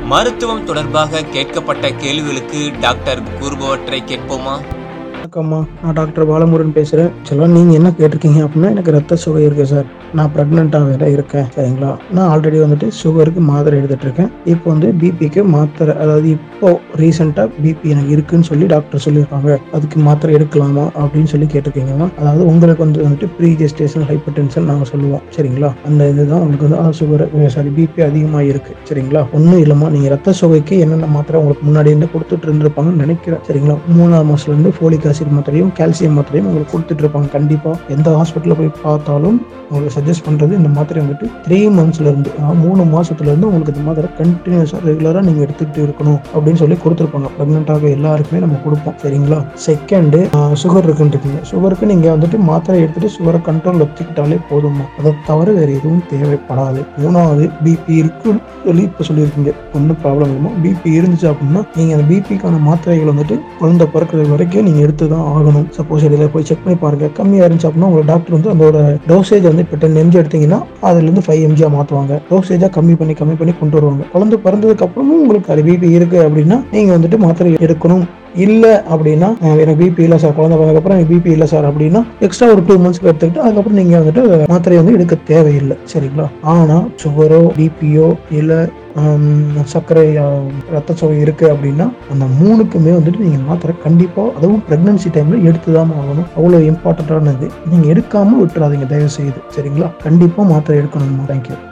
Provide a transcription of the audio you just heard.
மருத்துவம் தொடர்பாக கேட்கப்பட்ட கேள்விகளுக்கு டாக்டர் கூறுபவற்றை கேட்போமா வணக்கம்மா நான் டாக்டர் பாலமுருகன் பேசுகிறேன் சொல்லுவா நீங்கள் என்ன கேட்டிருக்கீங்க அப்படின்னா எனக்கு ரத்த சுகர் இருக்குது சார் நான் ப்ரெக்னெண்ட்டாக வேற இருக்கேன் சரிங்களா நான் ஆல்ரெடி வந்துட்டு சுகருக்கு மாத்திரை எடுத்துகிட்டு இருக்கேன் இப்போ வந்து பிபிக்கு மாத்திரை அதாவது இப்போ ரீசெண்டாக பிபி எனக்கு இருக்குன்னு சொல்லி டாக்டர் சொல்லியிருக்காங்க அதுக்கு மாத்திரை எடுக்கலாமா அப்படின்னு சொல்லி கேட்டிருக்கீங்கம்மா அதாவது உங்களுக்கு வந்து வந்துட்டு ப்ரீ ஜெஸ்டேஷன் ஹைப்பர் டென்ஷன் நாங்கள் சொல்லுவோம் சரிங்களா அந்த இதுதான் உங்களுக்கு வந்து சுகர் சாரி பிபி அதிகமாக இருக்குது சரிங்களா ஒன்றும் இல்லைம்மா நீங்கள் ரத்த சுகைக்கு என்னென்ன மாத்திரை உங்களுக்கு முன்னாடி இருந்து கொடுத்துட்டு இருந்திருப்பாங்கன்னு நினைக்கிறேன் சரிங்களா மூணாவது மாதத்துலேருந்து ஃபோலிக் ஆசிட் மாத்திரையும் கால்சியம் மாத்திரையும் உங்களுக்கு கொடுத்துட்டு இருப்பாங்க கண்டிப்பாக எந்த ஹாஸ்பிட்டலில் போய் பார்த்தாலும் உங்களுக்கு சஜஸ்ட் பண்ணுறது இந்த மாத்திரை வந்துட்டு த்ரீ மந்த்ஸ்லேருந்து மூணு மாதத்துலேருந்து உங்களுக்கு இந்த மாத்திரை கண்டினியூஸாக ரெகுலராக நீங்கள் எடுத்துக்கிட்டு இருக்கணும் அப்படின்னு சொல்லி கொடுத்துருப்பாங்க ப்ரெக்னெண்ட்டாக எல்லாருக்குமே நம்ம கொடுப்போம் சரிங்களா செகண்டு சுகர் இருக்குன்றீங்க சுகருக்கு நீங்கள் வந்துட்டு மாத்திரை எடுத்துட்டு சுகரை கண்ட்ரோல் வச்சுக்கிட்டாலே போதுமா அதை தவிர வேறு எதுவும் தேவைப்படாது மூணாவது பிபி இருக்குன்னு சொல்லி இப்போ சொல்லியிருக்கீங்க ஒன்றும் ப்ராப்ளம் இல்லைமா பிபி இருந்துச்சு அப்படின்னா நீங்கள் அந்த பிபிக்கான மாத்திரைகள் வந்துட்டு குழந்தை பிறக்கிறது வரைக்கும் நீங்கள் எடுத்து தான் ஆகணும் சப்போஸ் இதில் போய் செக் பண்ணி பாருங்க கம்மியாக இருந்துச்சு அப்படின்னா உங்கள் டாக்டர் வந்து அதோட டோசேஜ் வந்து இப்போ டென் எம்ஜி எடுத்தீங்கன்னா அதுலேருந்து ஃபைவ் எம்ஜியாக மாற்றுவாங்க டோசேஜாக கம்மி பண்ணி கம்மி பண்ணி கொண்டு வருவாங்க குழந்தை பிறந்ததுக்கு அப்புறமும் உங்களுக்கு அது பிபி இருக்கு அப்படின்னா நீங்கள் வந்துட்டு மாத்திரை எடுக்கணும் இல்லை அப்படின்னா அஹ் எனக்கு பிபி இல்லை சார் குழந்தை பிறந்ததுக்கப்புறம் எனக்கு பிபி இல்லை சார் அப்படின்னா எக்ஸ்ட்ரா ஒரு டூ மந்த்ஸ்க்கு எடுத்துக்கிட்டு அதுக்கப்புறம் நீங்கள் வந்துட்டு மாத்திரையை வந்து எடுக்க தேவையில்லை சரிங்களா ஆனால் சுகரோ பிபியோ இல்லை சர்க்கரை அஹ், ரத்த சோகை இருக்குது அப்படின்னா அந்த மூணுக்குமே வந்துட்டு நீங்கள் மாத்திரை கண்டிப்பாக அதுவும் ப்ரெக்னன்சி டைமில் எடுத்து தான் ஆகணும் அவ்வளோ இம்பார்ட்டண்ட்டானது நீங்கள் எடுக்காமல் விட்டுறாதீங்க தயவு செய்து சரிங்களா கண்டிப்பாக மாத்திரை எடுக்கணுமா தேங்க்யூ